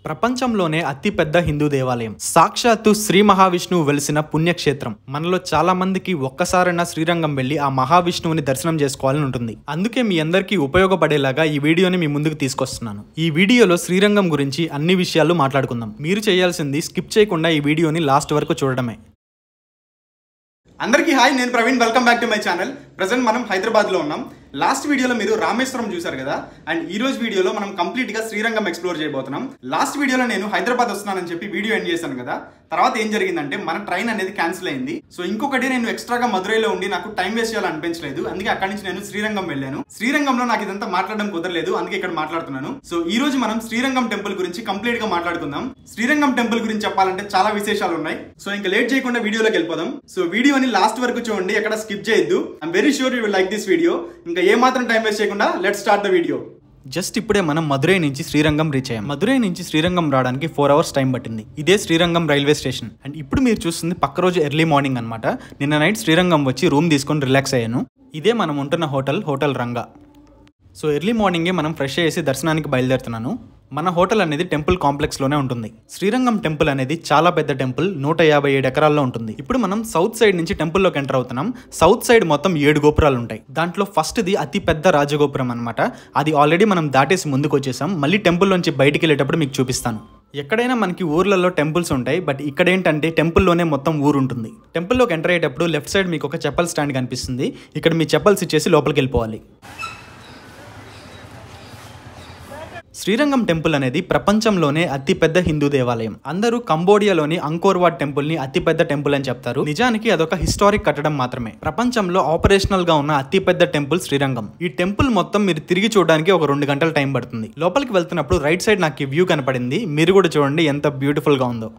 ప్రపంచంలోనే అతిపెద్ద హిందూ దేవాలయం సాక్షాత్తు శ్రీ మహావిష్ణువు వెలిసిన పుణ్యక్షేత్రం మనలో చాలా మందికి ఒక్కసారైనా శ్రీరంగం వెళ్లి ఆ మహావిష్ణువుని దర్శనం చేసుకోవాలని ఉంటుంది అందుకే మీ అందరికీ ఉపయోగపడేలాగా ఈ వీడియోని మీ ముందుకు తీసుకొస్తున్నాను ఈ వీడియోలో శ్రీరంగం గురించి అన్ని విషయాలు మాట్లాడుకుందాం మీరు చేయాల్సింది స్కిప్ చేయకుండా ఈ వీడియోని లాస్ట్ వరకు చూడడమే అందరికీ హాయ్ నేను Praveen welcome back to my channel present మనం హైదరాబాద్లో ఉన్నాం లాస్ట్ వీడియోలో మీరు రామేశ్వరం చూశారు కదా అండ్ ఈ రోజు వీడియోలో మనం కంప్లీట్ గా శ్రీరంగం ఎక్స్ప్లోర్ చేయబోతున్నాం లాస్ట్ వీడియోలో నేను హైదరాబాద్ వస్తున్నానని చెప్పి వీడియో ఎండ్ చేశాను కదా తర్వాత ఏం జరిగిందంటే మన ట్రైన్ అనేది క్యాన్సిల్ అయింది సో ఇంకొకటి నేను ఎక్స్ట్రాగా మదురైలో ఉండి నాకు టైం వేస్ట్ చేయాలనిపించలేదు అందుకే అక్కడి నుంచి నేను శ్రీరంగం వెళ్ళాను శ్రీరంగంలో నాకు ఇదంతా మాట్లాడడం కుదరలేదు అందుకే ఇక్కడ మాట్లాడుతున్నాను సో ఈ రోజు మనం శ్రీరంగం టెంపుల్ గురించి కంప్లీట్ గా మాట్లాడుకుందాం శ్రీరంగం టెంపుల్ గురించి చెప్పాలంటే చాలా విశేషాలు ఉన్నాయి సో ఇంకా లేట్ చేయకుండా వీడియోలోకి వెళ్ళిపోదాం సో వీడియోని లాస్ట్ వరకు చూడండి ఎక్కడ స్కిప్ చేయొద్దు I'm very sure you will like this video ఇంకా ఏ మాత్రం టైం వేస్ట్ చేయకుండా let start the video just ఇప్పుడే మనం మదురై నుంచి శ్రీరంగం రీచ్ అయ్యాం మదురై నుంచి శ్రీరంగం రావడానికి ఫోర్ అవర్స్ టైం పట్టింది ఇదే శ్రీరంగం రైల్వే స్టేషన్ అండ్ ఇప్పుడు మీరు చూస్తుంది పక్క రోజు ఎర్లీ మార్నింగ్ అనమాట నిన్న నైట్ శ్రీరంగం వచ్చి రూమ్ తీసుకొని రిలాక్స్ అయ్యాను ఇదే మనం ఉంటున్న hotel hotel Ranga so early మార్నింగే మనం ఫ్రెష్ అయ్యేసి దర్శనానికి బయలుదేరుతున్నాను మన హోటల్ అనేది టెంపుల్ కాంప్లెక్స్లోనే ఉంటుంది శ్రీరంగం టెంపుల్ అనేది చాలా పెద్ద టెంపుల్ నూట యాభై ఏడు ఎకరాల్లో ఉంటుంది ఇప్పుడు మనం సౌత్ సైడ్ నుంచి టెంపుల్లోకి ఎంటర్ అవుతున్నాం సౌత్ సైడ్ మొత్తం ఏడు గోపురాలు ఉంటాయి దాంట్లో ఫస్ట్ది అతి పెద్ద రాజగోపురం అనమాట అది ఆల్రెడీ మనం దాటేసి ముందుకు వచ్చేసాం మళ్ళీ టెంపుల్లోంచి బయటికి వెళ్ళేటప్పుడు మీకు చూపిస్తాను ఎక్కడైనా మనకి ఊర్లలో టెంపుల్స్ ఉంటాయి బట్ ఇక్కడ ఏంటంటే టెంపుల్లోనే మొత్తం ఊరు ఉంటుంది టెంపుల్లోకి ఎంటర్ అయ్యేటప్పుడు లెఫ్ట్ సైడ్ మీకు ఒక చెప్పల్ స్టాండ్ కనిపిస్తుంది ఇక్కడ మీ చెప్పల్స్ ఇచ్చేసి లోపలికి వెళ్ళిపోవాలి శ్రీరంగం టెంపుల్ అనేది ప్రపంచంలోనే అతిపెద్ద హిందూ దేవాలయం అందరూ కంబోడియాలోని అంకోర్వాడ్ టెంపుల్ ని అతిపెద్ద టెంపుల్ అని చెప్తారు నిజానికి అదొక హిస్టారిక్ కట్టడం మాత్రమే ప్రపంచంలో ఆపరేషనల్ గా ఉన్న అతిపెద్ద టెంపుల్ శ్రీరంగం ఈ టెంపుల్ మొత్తం మీరు తిరిగి చూడడానికి ఒక రెండు గంటల టైం పడుతుంది లోపలికి వెళ్తున్నప్పుడు రైట్ సైడ్ నాకు వ్యూ కనపడింది మీరు కూడా చూడండి ఎంత బ్యూటిఫుల్ గా ఉందో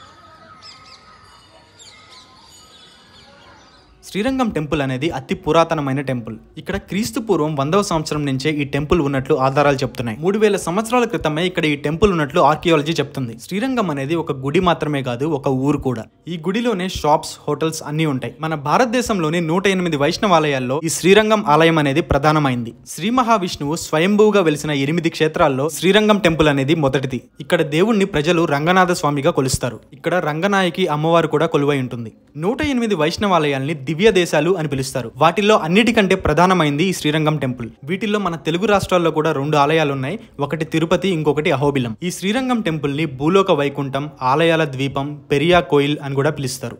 శ్రీరంగం టెంపుల్ అనేది అతి పురాతనమైన టెంపుల్ ఇక్కడ క్రీస్తు పూర్వం వందవ సంవత్సరం నుంచే ఈ టెంపుల్ ఉన్నట్లు ఆధారాలు చెప్తున్నాయి మూడు వేల సంవత్సరాల క్రితమే ఇక్కడ ఈ టెంపుల్ ఉన్నట్లు ఆర్కియాలజీ చెప్తుంది శ్రీరంగం అనేది ఒక గుడి మాత్రమే కాదు ఒక ఊరు కూడా ఈ గుడిలోనే షాప్స్ హోటల్స్ అన్ని ఉంటాయి మన భారతదేశంలోని నూట ఎనిమిది వైష్ణవాలయాల్లో ఈ శ్రీరంగం ఆలయం అనేది ప్రధానమైంది శ్రీ మహావిష్ణువు స్వయంభూగా వెలిసిన ఎనిమిది క్షేత్రాల్లో శ్రీరంగం టెంపుల్ అనేది మొదటిది ఇక్కడ దేవుణ్ణి ప్రజలు రంగనాథ స్వామిగా కొలుస్తారు ఇక్కడ రంగనాయకి అమ్మవారు కూడా కొలువై ఉంటుంది నూట ఎనిమిది వైష్ణవాలయాల్ని దివ్య దేశాలు అని పిలుస్తారు వాటిల్లో అన్నిటికంటే ప్రధానమైంది ఈ శ్రీరంగం టెంపుల్ వీటిల్లో మన తెలుగు రాష్ట్రాల్లో కూడా రెండు ఆలయాలు ఉన్నాయి ఒకటి తిరుపతి ఇంకొకటి అహోబిలం ఈ శ్రీరంగం టెంపుల్ ని భూలోక వైకుంఠం ఆలయాల ద్వీపం పెరియా కోయిల్ అని కూడా పిలుస్తారు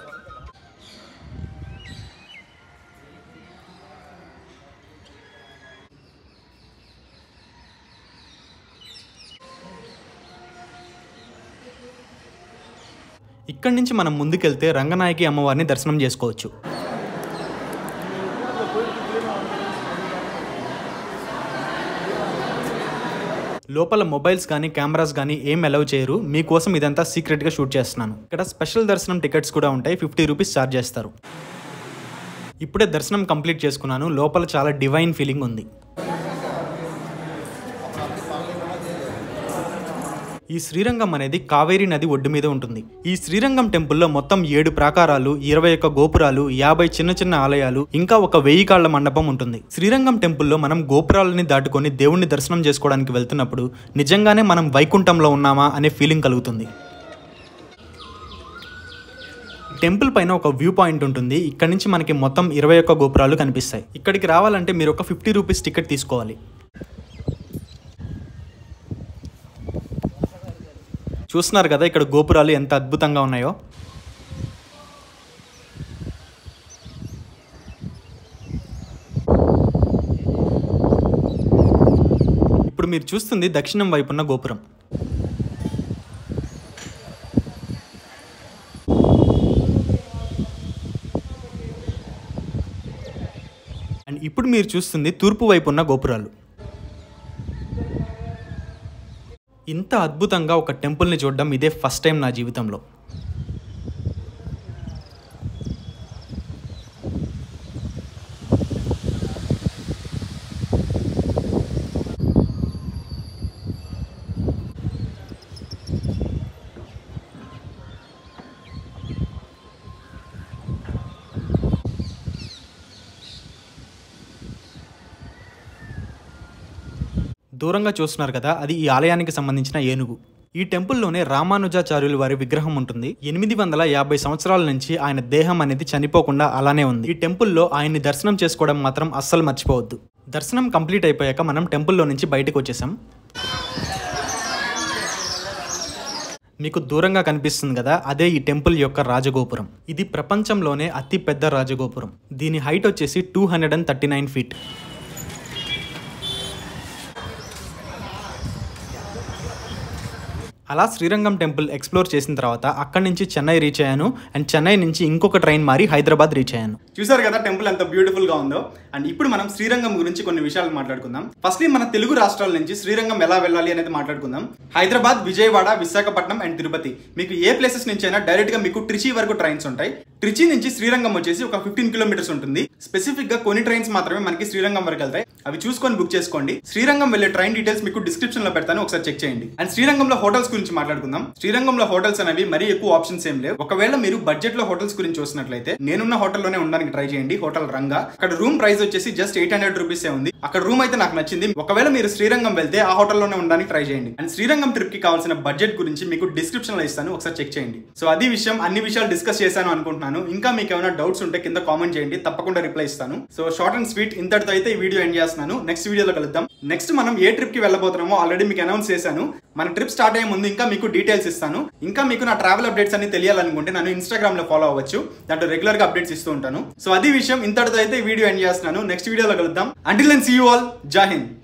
ఇక్కడి నుంచి మనం ముందుకెళ్తే రంగనాయకి అమ్మవారిని దర్శనం చేసుకోవచ్చు లోపల మొబైల్స్ కానీ కెమెరాస్ కానీ ఏం అలౌ చేయరు మీకోసం ఇదంతా సీక్రెట్గా షూట్ చేస్తున్నాను ఇక్కడ స్పెషల్ దర్శనం టికెట్స్ కూడా ఉంటాయి ఫిఫ్టీ రూపీస్ ఛార్జ్ చేస్తారు ఇప్పుడే దర్శనం కంప్లీట్ చేసుకున్నాను లోపల చాలా డివైన్ ఫీలింగ్ ఉంది ఈ శ్రీరంగం అనేది కావేరీ నది ఒడ్డు మీద ఉంటుంది ఈ శ్రీరంగం టెంపుల్లో మొత్తం ఏడు ప్రాకారాలు ఇరవై ఒక్క గోపురాలు యాభై చిన్న చిన్న ఆలయాలు ఇంకా ఒక వెయ్యి కాళ్ల మండపం ఉంటుంది శ్రీరంగం టెంపుల్లో మనం గోపురాలని దాటుకొని దేవుణ్ణి దర్శనం చేసుకోవడానికి వెళ్తున్నప్పుడు నిజంగానే మనం వైకుంఠంలో ఉన్నామా అనే ఫీలింగ్ కలుగుతుంది టెంపుల్ పైన ఒక వ్యూ పాయింట్ ఉంటుంది ఇక్కడ నుంచి మనకి మొత్తం ఇరవై ఒక్క గోపురాలు కనిపిస్తాయి ఇక్కడికి రావాలంటే మీరు ఒక ఫిఫ్టీ రూపీస్ టికెట్ తీసుకోవాలి చూస్తున్నారు కదా ఇక్కడ గోపురాలు ఎంత అద్భుతంగా ఉన్నాయో ఇప్పుడు మీరు చూస్తుంది దక్షిణం వైపున్న గోపురం అండ్ ఇప్పుడు మీరు చూస్తుంది తూర్పు వైపు ఉన్న గోపురాలు ఇంత అద్భుతంగా ఒక టెంపుల్ని చూడడం ఇదే ఫస్ట్ టైం నా జీవితంలో దూరంగా చూస్తున్నారు కదా అది ఈ ఆలయానికి సంబంధించిన ఏనుగు ఈ టెంపుల్లోనే రామానుజాచార్యుల వారి విగ్రహం ఉంటుంది ఎనిమిది వందల యాభై సంవత్సరాల నుంచి ఆయన దేహం అనేది చనిపోకుండా అలానే ఉంది ఈ టెంపుల్లో ఆయన్ని దర్శనం చేసుకోవడం మాత్రం అస్సలు మర్చిపోవద్దు దర్శనం కంప్లీట్ అయిపోయాక మనం టెంపుల్లో నుంచి బయటకు వచ్చేసాం మీకు దూరంగా కనిపిస్తుంది కదా అదే ఈ టెంపుల్ యొక్క రాజగోపురం ఇది ప్రపంచంలోనే అతి పెద్ద రాజగోపురం దీని హైట్ వచ్చేసి two hundred and thirty nine feet అలా శ్రీరంగం టెంపుల్ ఎక్స్ప్లోర్ చేసిన తర్వాత అక్కడి నుంచి చెన్నై రీచ్ అయ్యాను అండ్ చెన్నై నుంచి ఇంకొక ట్రైన్ మారి హైదరాబాద్ రీచ్ అయ్యాను చూసారు కదా టెంపుల్ ఎంత బ్యూటిఫుల్ గా ఉందో అండ్ ఇప్పుడు మనం శ్రీరంగం గురించి కొన్ని విషయాలు మాట్లాడుకుందాం ఫస్ట్లీ మన తెలుగు రాష్ట్రాల నుంచి శ్రీరంగం ఎలా వెళ్ళాలి అనేది మాట్లాడుకుందాం హైదరాబాద్ విజయవాడ విశాఖపట్నం అండ్ తిరుపతి మీకు ఏ ప్లేసెస్ నుంచి అయినా డైరెక్ట్ గా మీకు ట్రిచి వరకు ట్రైన్స్ ఉంటాయి ట్రిచి నుంచి శ్రీరంగం వచ్చేసి ఒక ఫిఫ్టీన్ కిలోమీటర్స్ ఉంటుంది స్పెసిఫిక్ గా కొన్ని ట్రైన్స్ మాత్రమే మనకి శ్రీరంగం వరకు వెళ్తాయి అవి చూసుకొని బుక్ చేసుకోండి శ్రీరంగం వెళ్ళే ట్రైన్ డీటెయిల్స్ మీకు డిస్క్రిప్షన్ లో పెడతాను ఒకసారి చెక్ చేయండి అండ్ శ్రీరంగంలో హోటల్స్ గురించి మాట్లాడుకుందాం శ్రీరంగంలో హోటల్స్ అనేవి మరీ ఎక్కువ ఆప్షన్స్ ఏం లేవు ఒకవేళ మీరు బడ్జెట్ లో హోటల్స్ గురించి చూసినట్లయితే నేనున్న హోటల్లోనే ఉండడానికి ట్రై చేయండి హోటల్ రంగా అక్కడ రూమ్ ప్రైస్ వచ్చేసి జస్ట్ ఎయిట్ హండ్రెడ్ రూపీస్ ఉంది అక్కడ రూమ్ అయితే నాకు నచ్చింది ఒకవేళ మీరు శ్రీరంగం వెళ్తే ఆ హోటల్లోనే ఉండడానికి ట్రై చేయండి అండ్ శ్రీరంగం ట్రిప్ కి కావాల్సిన బడ్జెట్ గురించి మీకు డిస్క్రిప్షన్ లో ఇస్తాను ఒకసారి చెక్ చేయండి సో అది విషయం అన్ని విషయాలు డిస్కస్ చేశాను అనుకుంటున్నాను ఇంకా మీకు ఏమైనా డౌట్స్ ఉంటే కింద కామెంట్ చేయండి తప్పకుండా రిప్లై ఇస్తాను సో షార్ట్ అండ్ స్వీట్ ఇంతటితో అయితే ఈ వీడియో ఎండ్ చేస్తున్నాను నెక్స్ట్ వీడియోలో కలుద్దాం నెక్స్ట్ మనం ఏ ట్రిప్ కి వెళ్ళబోతున్నామో ఆల్రెడీ మీకు అనౌన్స్ చేశాను మన ట్రిప్ స్టార్ట్ అయ్యే ముందు ఇంకా మీకు డీటెయిల్స్ ఇస్తాను ఇంకా మీకు నా ట్రావెల్ అప్డేట్స్ అన్ని తెలియాలనుకుంటే నన్ను ఇన్స్టాగ్రామ్ లో ఫాలో అవ్వచ్చు దాంట్లో రెగ్యులర్ గా అప్డేట్స్ ఇస్తూ ఉంటాను సో అది విషయం ఇంతటితో అయితే ఈ వీడియో ఎండ్ చేస్తున్నాను నెక్స్ట్ వీడియోలో కలుద్దాం until and see you all Jai Hind